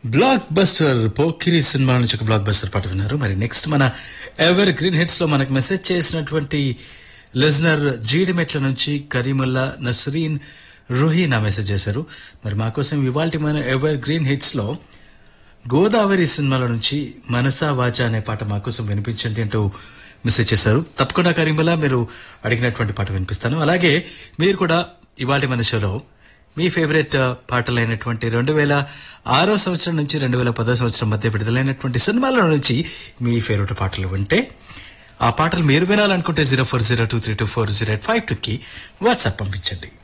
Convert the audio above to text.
block buster Pokiri cinema నుంచి ఒక block buster పాట విన్నారు మరి నెక్స్ట్ మన ఎవర్ గ్రీన్ హిట్స్ లో మనకు మెసేజ్ చేసినటువంటి లిజనర్ జీడిమెట్ల నుంచి కరీముల్లా నస్రీన్ రుహీనా మెసేజ్ చేశారు మరి మా కోసం ఇవాల్టి మన ఎవర్ గ్రీన్ హిట్స్ లో గోదావరి సినిమాల నుంచి మనసా వాచ అనే పాట మా కోసం వినిపించండి అంటూ మెసేజ్ చేశారు తప్పకుండా కరీముల్లా మీరు అడిగినటువంటి పాట వినిపిస్తాను అలాగే మీరు కూడా ఇవాళ మన షోలో మీ ఫేవరెట్ ఆ, పాటలైనటువంటి రెండు వేల ఆరో సంవత్సరం నుంచి రెండు వేల పదో సంవత్సరం మధ్య విడుదలైనటువంటి సినిమాల నుంచి మీ ఫేవరెట్ పాటలు వింటే ఆ పాటలు మీరు వినాలనుకుంటే zero four zero two three two four zero eight five two కి వాట్సాప్ పంపించండి